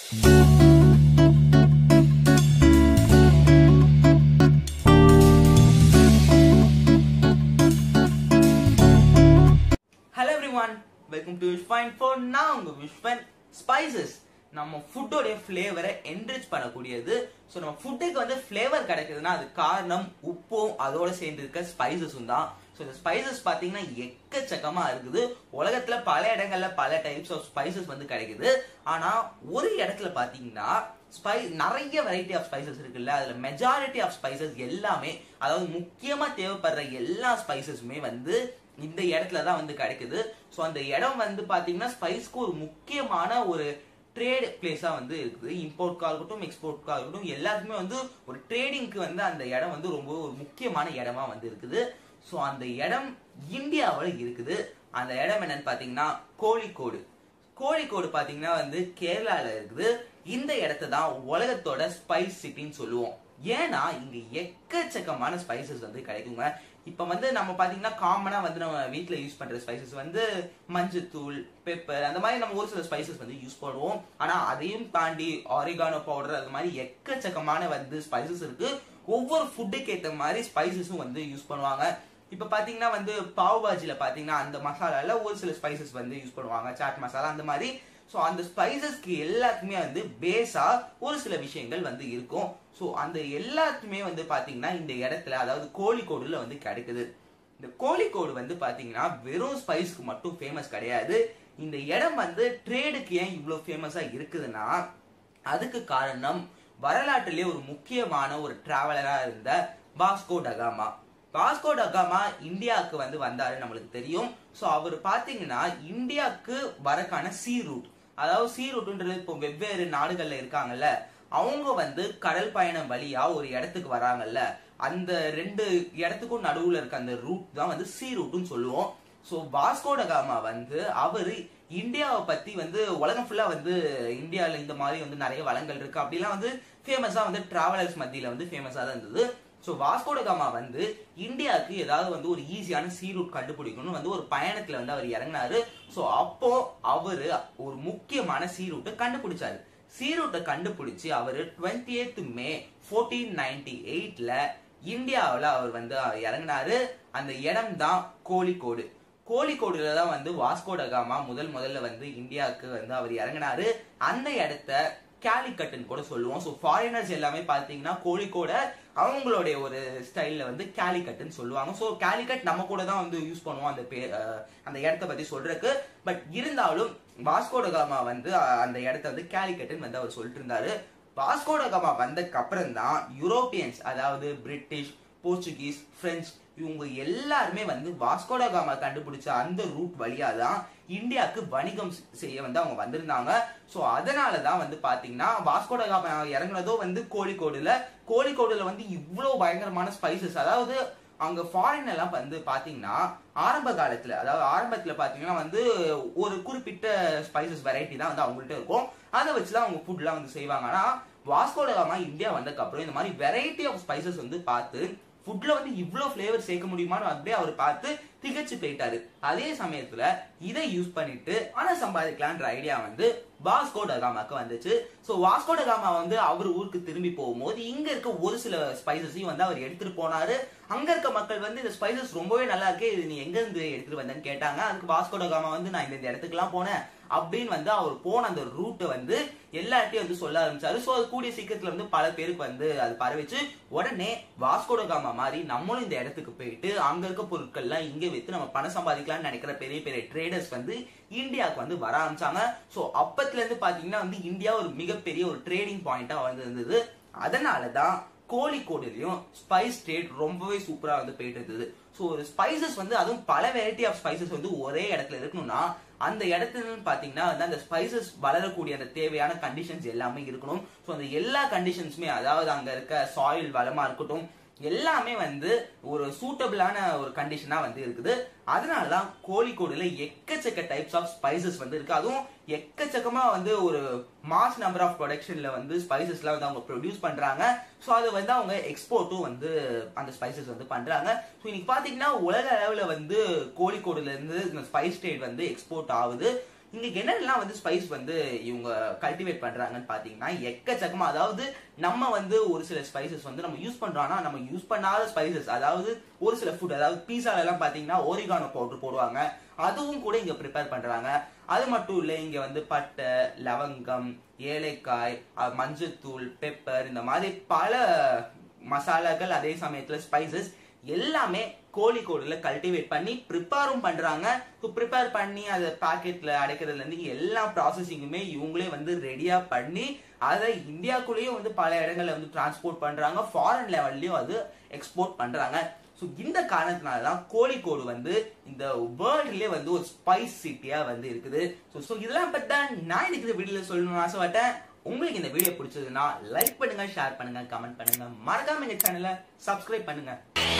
hello everyone welcome to விஷ்ஃபைன் four நான் உங்க விஷ்ஃபன் ஸ்பைசஸ் நம்ம ஃபுட்டோடைய ஃப்ளேவரை என்ரிச் பண்ணக்கூடியது ஸோ நம்ம ஃபுட்டுக்கு வந்து ஃப்ளேவர் கிடைக்குதுன்னா அது காரணம் உப்பும் அதோட சேர்ந்து இருக்க ஸ்பைசஸும் தான் ஸோ இந்த ஸ்பைசஸ் பார்த்தீங்கன்னா எக்கச்சக்கமா இருக்குது உலகத்துல பல இடங்கள்ல பல டைப்ஸ் ஆஃப் ஸ்பைசஸ் வந்து கிடைக்குது ஆனா ஒரு இடத்துல பார்த்தீங்கன்னா ஸ்பை நிறைய வெரைட்டி ஆஃப் ஸ்பைசஸ் இருக்குல்ல அதுல மெஜாரிட்டி ஆஃப் ஸ்பைசஸ் எல்லாமே அதாவது முக்கியமா தேவைப்படுற எல்லா ஸ்பைசஸுமே வந்து இந்த இடத்துல தான் வந்து கிடைக்குது ஸோ அந்த இடம் வந்து பாத்தீங்கன்னா ஸ்பைஸ்க்கு ஒரு முக்கியமான ஒரு ட்ரேட் பிளேஸா வந்து இருக்குது இம்போர்ட்காக இருக்கட்டும் எக்ஸ்போர்ட்காக இருக்கட்டும் எல்லாத்துக்குமே வந்து ஒரு ட்ரேடிங்க்கு வந்து அந்த இடம் வந்து ரொம்ப ஒரு முக்கியமான இடமா வந்து இருக்குது ஸோ அந்த இடம் இந்தியாவில் இருக்குது அந்த இடம் என்னன்னு பாத்தீங்கன்னா கோழிக்கோடு கோழிக்கோடு பாத்தீங்கன்னா வந்து கேரளால இருக்குது இந்த இடத்த தான் உலகத்தோட ஸ்பைஸ் சிட்டின்னு சொல்லுவோம் ஏன்னா இங்க எக்கச்சக்கமான ஸ்பைசஸ் வந்து கிடைக்குங்க இப்ப வந்து நம்ம பாத்தீங்கன்னா காமனா வந்து நம்ம வீட்ல யூஸ் பண்ற ஸ்பைசஸ் வந்து மஞ்சத்தூள் பெப்பர் அந்த மாதிரி நம்ம ஒரு சில ஸ்பைசஸ் வந்து யூஸ் பண்ணுவோம் ஆனா அதையும் தாண்டி ஆரிகானோ பவுடர் அது மாதிரி எக்கச்சக்கமான வந்து ஸ்பைசஸ் இருக்கு ஒவ்வொரு ஃபுட்டுக்கு ஏத்த மாதிரி ஸ்பைசஸும் வந்து யூஸ் பண்ணுவாங்க இப்ப பாத்தீங்கன்னா வந்து பாவ் பாஜில பாத்தீங்கன்னா அந்த மசாலால ஒரு சில ஸ்பைசஸ் வந்து யூஸ் பண்ணுவாங்க சாட் மசாலா அந்த மாதிரி ஸோ அந்த ஸ்பைசஸ்க்கு எல்லாத்துக்குமே வந்து பேஸா ஒரு சில விஷயங்கள் வந்து இருக்கும் ஸோ அந்த எல்லாத்துக்குமே வந்து பாத்தீங்கன்னா இந்த இடத்துல அதாவது கோழிக்கோடுல வந்து கிடைக்குது இந்த கோழிக்கோடு வந்து பாத்தீங்கன்னா வெறும் ஸ்பைஸ்க்கு மட்டும் ஃபேமஸ் கிடையாது இந்த இடம் வந்து ட்ரேடுக்கு ஏன் இவ்வளவு ஃபேமஸா இருக்குதுன்னா அதுக்கு காரணம் வரலாற்றிலே ஒரு முக்கியமான ஒரு டிராவலரா இருந்த பாஸ்கோ டகாமா பாஸ்கோ டகாமா இந்தியாவுக்கு வந்து வந்தாரு நம்மளுக்கு தெரியும் சோ அவர் பாத்தீங்கன்னா இந்தியாவுக்கு வரக்கான சி ரூட் அதாவது சி ரூட்ன்றது இப்போ வெவ்வேறு நாடுகள்ல இருக்காங்கல்ல அவங்க வந்து கடல் பயணம் வழியா ஒரு இடத்துக்கு வராங்கல்ல அந்த ரெண்டு இடத்துக்கும் நடுவுல இருக்க அந்த ரூட் தான் வந்து சி ரூட்னு சொல்லுவோம் சோ வாஸ்கோ டகாமா வந்து அவரு இந்தியாவை பத்தி வந்து உலகம் ஃபுல்லா வந்து இந்தியால இந்த மாதிரி வந்து நிறைய வளங்கள் இருக்கு அப்படிலாம் வந்து ஃபேமஸா வந்து டிராவலர்ஸ் மத்தியில வந்து ஃபேமஸா தான் இருந்தது ஸோ வாஸ்கோட காமா வந்து இந்தியாவுக்கு ஏதாவது வந்து ஒரு ஈஸியான சீ ரூட் கண்டுபிடிக்கணும்னு வந்து ஒரு பயணத்துல வந்து அவர் இறங்கினாரு ஸோ அப்போ அவரு ஒரு முக்கியமான சீ ரூட்டை கண்டுபிடிச்சாரு சீ ரூட்டை கண்டுபிடிச்சு அவர் twenty eighth May fourteen ninety எயிட்ல இந்தியாவில் அவர் வந்து இறங்கினாரு அந்த இடம் தான் கோழிக்கோடு கோழிக்கோடுல தான் வந்து வாஸ்கோட காமா முதல் முதல்ல வந்து இந்தியாவுக்கு வந்து அவர் இறங்கினாரு அந்த இடத்த கேலிக்கட்டுன்னு கூட சொல்லுவோம் ஸோ ஃபாரினர்ஸ் எல்லாமே பார்த்தீங்கன்னா கோழிக்கோட அவங்களுடைய ஒரு ஸ்டைல்ல வந்து கேலிக்கட்டுன்னு சொல்லுவாங்க ஸோ கேலிக்கட் நம்ம கூட தான் வந்து யூஸ் பண்ணுவோம் அந்த பே அஹ் அந்த இடத்த பத்தி சொல்றதுக்கு பட் இருந்தாலும் வாஸ்கோட காமா வந்து அஹ், அந்த இடத்த வந்து கேலிக்கட்டுன்னு வந்து அவர் சொல்லிட்டு இருந்தாரு வாஸ்கோட காமா வந்ததுக்கு அப்புறம் தான் யூரோப்பியன்ஸ் அதாவது பிரிட்டிஷ் போர்ச்சுகீஸ் பிரெஞ்சு இவங்க எல்லாருமே வந்து வாஸ்கோட காமா கண்டுபிடிச்ச அந்த ரூட் வழியா தான் இந்தியாவுக்கு வணிகம் செய்ய வந்து அவங்க வந்திருந்தாங்க சோ அதனால தான் வந்து பாத்தீங்கன்னா வாஸ்கோட காமா இறங்குனதோ வந்து கோழிக்கோடுல கோழிக்கோடுல வந்து இவ்வளவு பயங்கரமான ஸ்பைசஸ் அதாவது அங்க ஃபாரின் எல்லாம் வந்து பாத்தீங்கன்னா ஆரம்ப காலத்துல அதாவது ஆரம்பத்துல பாத்தீங்கன்னா வந்து ஒரு குறிப்பிட்ட ஸ்பைசஸ் வெரைட்டி தான் வந்து அவங்கள்ட்ட இருக்கும் அதை வச்சுதான் அவங்க ஃபுட்லாம் வந்து செய்வாங்க ஆனா வாஸ்கோட காமா இந்தியா வந்ததுக்கு அப்புறம் இந்த மாதிரி வெரைட்டி ஆஃப் ஸ்பைசஸ் வந்து பார்த்து ஃபுட்ல வந்து இவ்ளோ ஃபிளேவர் சேர்க்க முடியுமான்னு அப்படியே அவர் பார்த்து திகச்சு போயிட்டாரு அதே சமயத்துல இதை யூஸ் பண்ணிட்டு பணம் சம்பாதிக்கலான்ற ஐடியா வந்து வாஸ்கோ டகாமாக்கு வந்துச்சு சோ வாஸ்கோ டகாமா வந்து அவர் ஊருக்கு திரும்பி போகும்போது இங்க இருக்க ஒரு சில ஸ்பைசஸையும் வந்து அவர் எடுத்துட்டு போனாரு அங்க இருக்க மக்கள் வந்து இந்த ஸ்பைசஸ் ரொம்பவே நல்லா இருக்கு இது நீ எங்க இருந்து எடுத்துட்டு வந்தேன்னு கேட்டாங்க அதுக்கு வாஸ்கோ டகாமா வந்து நான் இந்த இந்த இடத்துக்குலாம் போனேன் அப்படின்னு வந்து அவர் போன அந்த ரூட்டை வந்து எல்லார்ட்டையும் வந்து சொல்ல ஆரம்பிச்சாரு சோ அது கூடிய சீக்கிரத்துல வந்து பல பேருக்கு வந்து அது பரவிச்சு உடனே வாஸ்கோட காமா மாதிரி நம்மளும் இந்த இடத்துக்கு போயிட்டு அங்க இருக்க பொருட்கள்லாம் இங்க வித்து நம்ம பணம் சம்பாதிக்கலாம்னு நினைக்கிற பெரிய பெரிய ட்ரேடர்ஸ் வந்து இந்தியாவுக்கு வந்து வர ஆரம்பிச்சாங்க சோ அப்பத்துல இருந்து பாத்தீங்கன்னா வந்து இந்தியா ஒரு மிகப்பெரிய ஒரு ட்ரேடிங் பாயிண்டா வந்து இருந்தது அதனாலதான் கோழிக்கோடுலயும் ஸ்பைஸ் ட்ரேட் ரொம்பவே சூப்பரா வந்து போயிட்டு இருந்தது ஸோ ஒரு ஸ்பைசஸ் வந்து அதுவும் பல வெரைட்டி ஆஃப் ஸ்பைசஸ் வந்து ஒரே இடத்துல இருக்கணும்னா அந்த இடத்துல பாத்தீங்கன்னா வந்து அந்த ஸ்பைசஸ் வளரக்கூடிய அந்த தேவையான கண்டிஷன்ஸ் எல்லாமே இருக்கணும் ஸோ அந்த எல்லா கண்டிஷன்ஸுமே அதாவது அங்க இருக்க சாயில் வளமா இருக்கட்டும் எல்லாமே வந்து ஒரு சூட்டபிளான ஒரு கண்டிஷனா வந்து இருக்குது அதனாலதான் கோழிக்கோடுல எக்கச்சக்க டைப்ஸ் ஆஃப் ஸ்பைசஸ் வந்து இருக்கு அதுவும் எக்கச்சக்கமா வந்து ஒரு மாஸ் நம்பர் ஆஃப் ப்ரொடக்ஷன்ல வந்து ஸ்பைசஸ்லாம் வந்து அவங்க ப்ரொடியூஸ் பண்றாங்க ஸோ அது வந்து அவங்க எக்ஸ்போர்ட்டும் வந்து அந்த ஸ்பைசஸ் வந்து பண்றாங்க ஸோ இன்னைக்கு பாத்தீங்கன்னா உலக அளவுல வந்து கோழிக்கோடுல இருந்து இந்த ஸ்பைஸ் ட்ரேட் வந்து எக்ஸ்போர்ட் ஆகுது இங்க என்னென்னலாம் வந்து ஸ்பைஸ் வந்து இவங்க கல்டிவேட் பண்றாங்கன்னு பாத்தீங்கன்னா எக்கச்சக்கமா அதாவது நம்ம வந்து ஒரு சில ஸ்பைசஸ் வந்து நம்ம யூஸ் பண்றோம் ஆனா நம்ம யூஸ் பண்ணாத ஸ்பைசஸ் அதாவது ஒரு சில ஃபுட் அதாவது பீஸால எல்லாம் பாத்தீங்கன்னா ஓரிகானோ பவுடர் போடுவாங்க அதுவும் கூட இங்க ப்ரிப்பேர் பண்றாங்க அது மட்டும் இல்ல இங்க வந்து பட்டை லவங்கம் ஏலக்காய் அஹ், மஞ்சத்தூள் பெப்பர் இந்த மாதிரி பல மசாலாக்கள் அதே சமயத்துல ஸ்பைசஸ் எல்லாமே கோழி கோடுல கல்டிவேட் பண்ணி ப்ரிப்பேரும் பண்றாங்க ப்ரிப்பேர் பண்ணி அதை பாக்கெட்ல அடைக்கிறதுல இருந்து எல்லா ப்ராசஸிங்குமே இவங்களே வந்து ரெடியா பண்ணி அதை இந்தியாக்குள்ளேயும் வந்து பல இடங்கள்ல வந்து டிரான்ஸ்போர்ட் பண்றாங்க ஃபாரின் லெவல்லயும் அது எக்ஸ்போர்ட் பண்றாங்க ஸோ இந்த காரணத்தினால தான் கோழிக்கோடு வந்து இந்த வேர்ல்ட்லேயே வந்து ஒரு ஸ்பைஸ் சிட்டியா வந்து இருக்குது ஸோ ஸோ இதெல்லாம் பற்றி தான் நான் இன்னைக்கு இந்த வீடியோவில் சொல்லணும்னு ஆசைப்பட்டேன் உங்களுக்கு இந்த வீடியோ பிடிச்சதுன்னா லைக் பண்ணுங்க ஷேர் பண்ணுங்க கமெண்ட் பண்ணுங்க மறக்காம எங்க சேனலை சப்ஸ்கிரைப் பண்ணுங்க